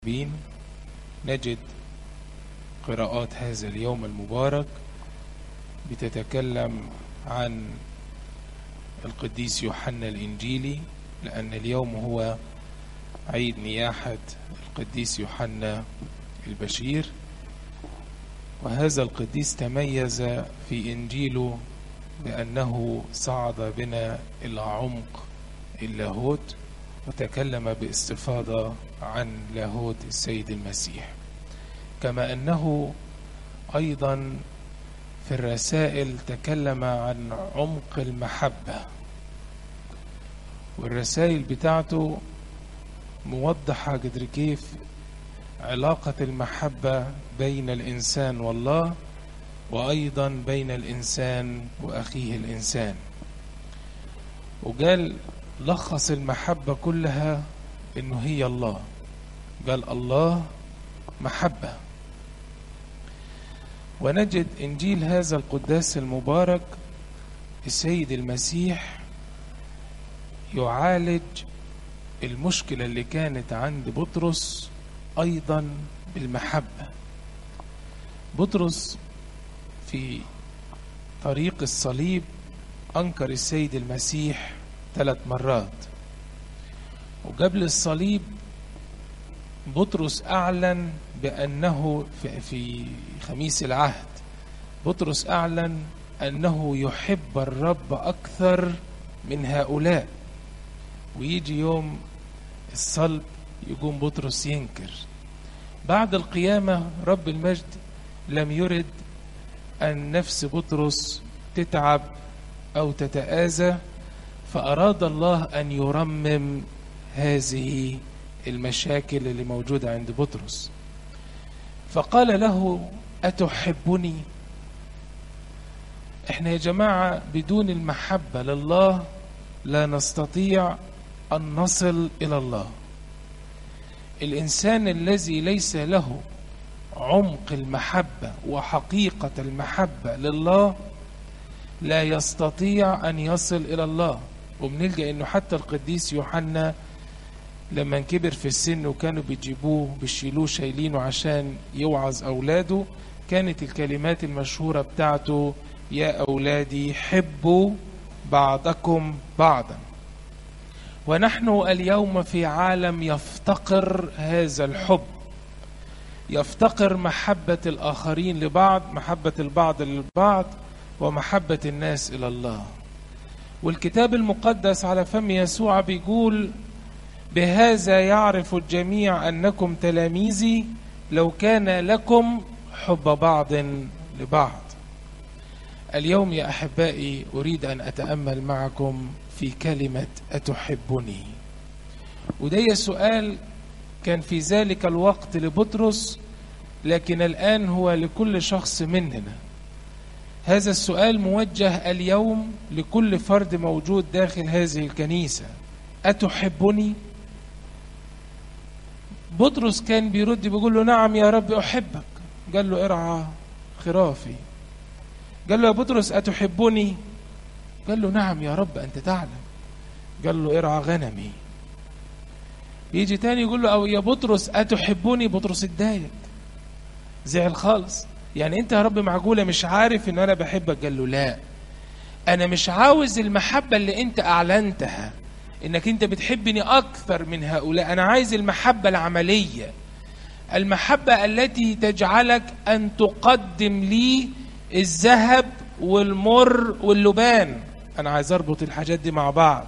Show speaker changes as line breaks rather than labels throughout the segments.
الطيبين نجد قراءات هذا اليوم المبارك بتتكلم عن القديس يوحنا الإنجيلي لأن اليوم هو عيد نياحة القديس يوحنا البشير وهذا القديس تميز في إنجيله بأنه صعد بنا إلى عمق اللاهوت وتكلم باستفاضة عن لاهوت السيد المسيح كما أنه أيضا في الرسائل تكلم عن عمق المحبة والرسائل بتاعته موضحة قدر كيف علاقة المحبة بين الإنسان والله وأيضا بين الإنسان وأخيه الإنسان وقال لخص المحبة كلها إنه هي الله قال الله محبة ونجد إنجيل هذا القداس المبارك السيد المسيح يعالج المشكلة اللي كانت عند بطرس أيضا بالمحبة بطرس في طريق الصليب أنكر السيد المسيح ثلاث مرات وقبل الصليب بطرس أعلن بأنه في, في خميس العهد بطرس أعلن أنه يحب الرب أكثر من هؤلاء ويجي يوم الصلب يقوم بطرس ينكر بعد القيامة رب المجد لم يرد أن نفس بطرس تتعب أو تتآذى فأراد الله أن يرمم هذه المشاكل اللي موجودة عند بطرس فقال له أتحبني احنا يا جماعة بدون المحبة لله لا نستطيع أن نصل إلى الله الإنسان الذي ليس له عمق المحبة وحقيقة المحبة لله لا يستطيع أن يصل إلى الله وبنلقى أنه حتى القديس يوحنا لما كبر في السن وكانوا بيجيبوه بيشيلوه شايلينه عشان يوعظ أولاده كانت الكلمات المشهورة بتاعته يا أولادي حبوا بعضكم بعضا ونحن اليوم في عالم يفتقر هذا الحب يفتقر محبة الآخرين لبعض محبة البعض للبعض ومحبة الناس إلى الله والكتاب المقدس على فم يسوع بيقول بهذا يعرف الجميع أنكم تلاميذي لو كان لكم حب بعض لبعض اليوم يا أحبائي أريد أن أتأمل معكم في كلمة أتحبني وده سؤال كان في ذلك الوقت لبطرس لكن الآن هو لكل شخص مننا هذا السؤال موجه اليوم لكل فرد موجود داخل هذه الكنيسة أتحبني؟ بطرس كان بيرد بيقول له نعم يا رب أحبك قال له ارعى خرافي قال له يا بطرس أتحبني؟ قال له نعم يا رب أنت تعلم قال له ارعى غنمي يجي تاني يقول له أو يا بطرس أتحبني بطرس اتضايق زعل خالص يعني انت يا رب معقولة مش عارف ان انا بحبك قال له لا انا مش عاوز المحبة اللي انت اعلنتها انك انت بتحبني اكثر من هؤلاء انا عايز المحبة العملية المحبة التي تجعلك ان تقدم لي الذهب والمر واللبان انا عايز اربط الحاجات دي مع بعض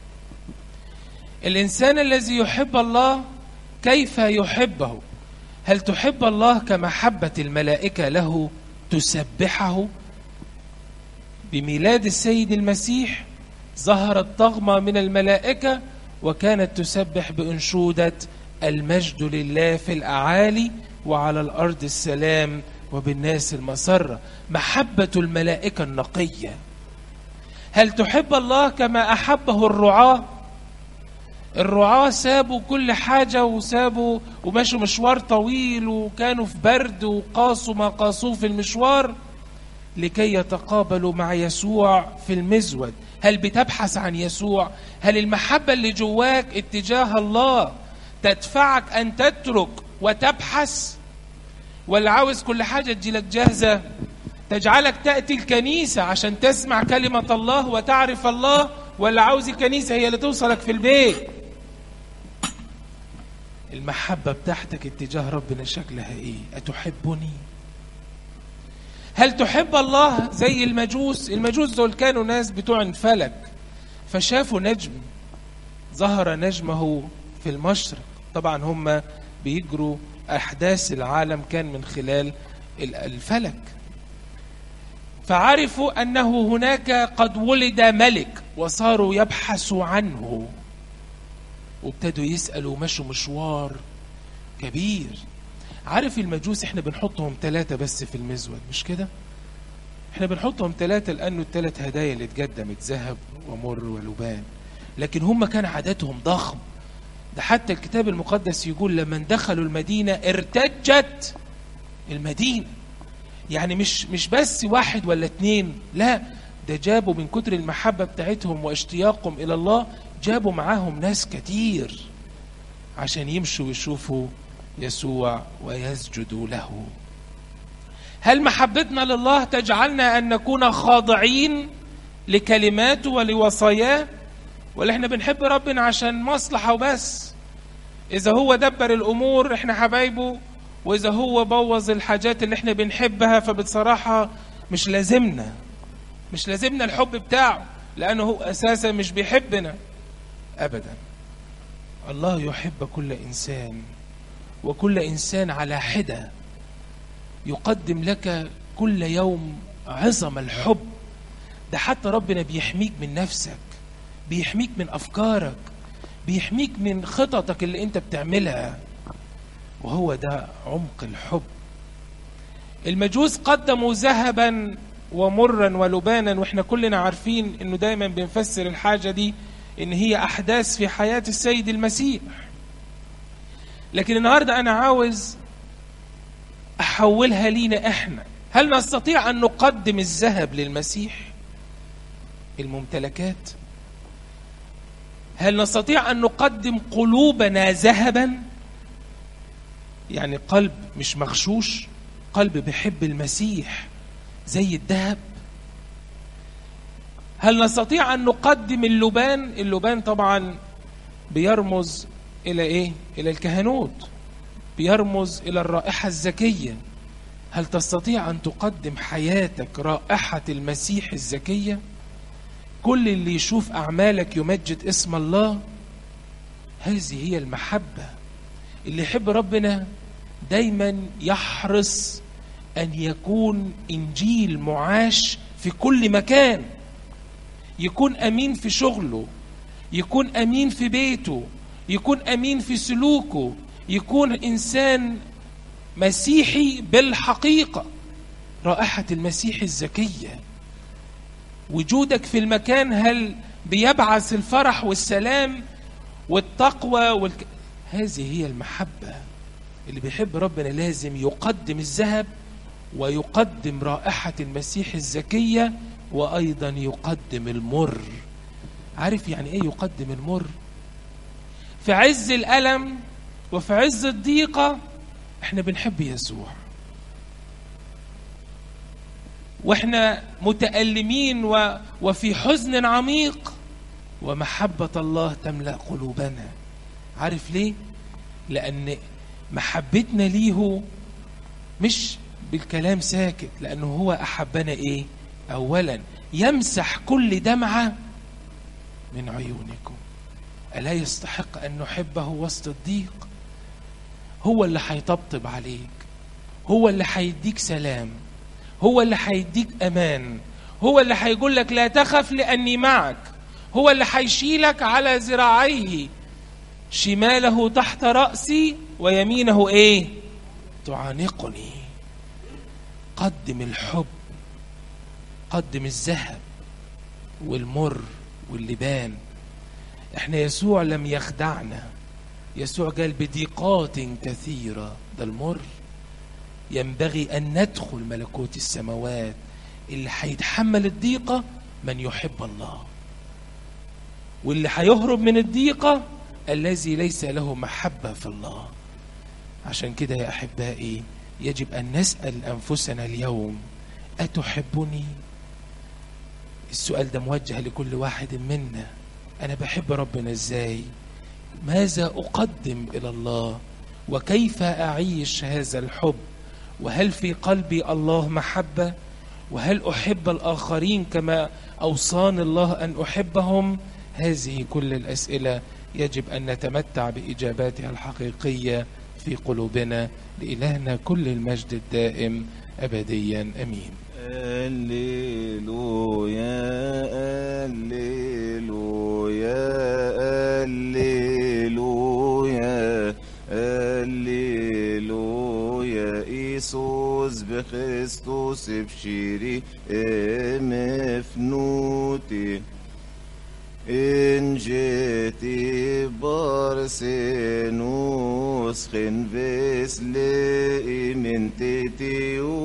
الانسان الذي يحب الله كيف يحبه هل تحب الله كمحبة الملائكة له تسبحه بميلاد السيد المسيح ظهرت طغمة من الملائكة وكانت تسبح بأنشودة المجد لله في الأعالي وعلى الأرض السلام وبالناس المسرة محبة الملائكة النقية هل تحب الله كما أحبه الرعاه الرعاة سابوا كل حاجة وسابوا ومشوا مشوار طويل وكانوا في برد وقاسوا ما قاسوه في المشوار لكي يتقابلوا مع يسوع في المزود هل بتبحث عن يسوع هل المحبة اللي جواك اتجاه الله تدفعك أن تترك وتبحث ولا عاوز كل حاجة تجيلك جاهزة تجعلك تأتي الكنيسة عشان تسمع كلمة الله وتعرف الله ولا عاوز الكنيسة هي اللي توصلك في البيت المحبة بتاعتك اتجاه ربنا شكلها ايه أتحبني هل تحب الله زي المجوس المجوس دول كانوا ناس بتوع الفلك فشافوا نجم ظهر نجمه في المشرق طبعا هم بيجروا أحداث العالم كان من خلال الفلك فعرفوا أنه هناك قد ولد ملك وصاروا يبحثوا عنه وابتدوا يسألوا مشوا مشوار كبير عارف المجوس احنا بنحطهم ثلاثة بس في المزود مش كده احنا بنحطهم ثلاثة لأنه الثلاث هدايا اللي اتقدمت ذهب ومر ولبان لكن هم كان عددهم ضخم ده حتى الكتاب المقدس يقول لما دخلوا المدينة ارتجت المدينة يعني مش مش بس واحد ولا اتنين لا ده جابوا من كتر المحبة بتاعتهم واشتياقهم إلى الله جابوا معاهم ناس كتير عشان يمشوا ويشوفوا يسوع ويسجدوا له هل محبتنا لله تجعلنا أن نكون خاضعين لكلماته ولوصاياه ولا احنا بنحب ربنا عشان مصلحة وبس إذا هو دبر الأمور احنا حبايبه وإذا هو بوظ الحاجات اللي احنا بنحبها فبصراحة مش لازمنا مش لازمنا الحب بتاعه لأنه هو أساسا مش بيحبنا أبدا الله يحب كل إنسان وكل إنسان على حدة يقدم لك كل يوم عظم الحب ده حتى ربنا بيحميك من نفسك بيحميك من أفكارك بيحميك من خططك اللي انت بتعملها وهو ده عمق الحب المجوس قدموا ذهبا ومرا ولبانا واحنا كلنا عارفين انه دايما بنفسر الحاجة دي ان هي احداث في حياة السيد المسيح لكن النهاردة انا عاوز احولها لينا احنا هل نستطيع ان نقدم الذهب للمسيح الممتلكات هل نستطيع ان نقدم قلوبنا ذهبا يعني قلب مش مغشوش قلب بيحب المسيح زي الذهب هل نستطيع أن نقدم اللبان اللبان طبعا بيرمز إلى إيه إلى الكهنوت بيرمز إلى الرائحة الزكية هل تستطيع أن تقدم حياتك رائحة المسيح الزكية كل اللي يشوف أعمالك يمجد اسم الله هذه هي المحبة اللي يحب ربنا دايما يحرص أن يكون إنجيل معاش في كل مكان يكون أمين في شغله يكون أمين في بيته يكون أمين في سلوكه يكون إنسان مسيحي بالحقيقة رائحة المسيح الزكية وجودك في المكان هل بيبعث الفرح والسلام والتقوى والك... هذه هي المحبة اللي بيحب ربنا لازم يقدم الذهب ويقدم رائحة المسيح الزكية وأيضا يقدم المر عارف يعني إيه يقدم المر في عز الألم وفي عز الضيقة احنا بنحب يسوع واحنا متألمين و... وفي حزن عميق ومحبة الله تملأ قلوبنا عارف ليه؟ لأن محبتنا ليه مش بالكلام ساكت لأنه هو أحبنا إيه؟ أولا يمسح كل دمعة من عيونكم ألا يستحق أن نحبه وسط الضيق هو اللي هيطبطب عليك هو اللي هيديك سلام هو اللي هيديك أمان هو اللي هيقول لك لا تخف لأني معك هو اللي هيشيلك على ذراعيه شماله تحت رأسي ويمينه إيه تعانقني قدم الحب قدم الذهب والمر واللبان احنا يسوع لم يخدعنا يسوع قال بضيقات كثيرة ده المر ينبغي أن ندخل ملكوت السماوات اللي هيتحمل الضيقة من يحب الله واللي هيهرب من الضيقة الذي ليس له محبة في الله عشان كده يا أحبائي يجب أن نسأل أنفسنا اليوم أتحبني؟ السؤال ده موجه لكل واحد منا أنا بحب ربنا إزاي؟ ماذا أقدم إلى الله؟ وكيف أعيش هذا الحب؟ وهل في قلبي الله محبة؟ وهل أحب الآخرين كما أوصاني الله أن أحبهم؟ هذه كل الأسئلة يجب أن نتمتع بإجاباتها الحقيقية في قلوبنا لإلهنا كل المجد الدائم أبديا أمين
هللويا هللويا هللويا هللويا إيسوس بخريستوس بشيري مفنوتي إن جيتي بارسنوس خن فيس لإمنتي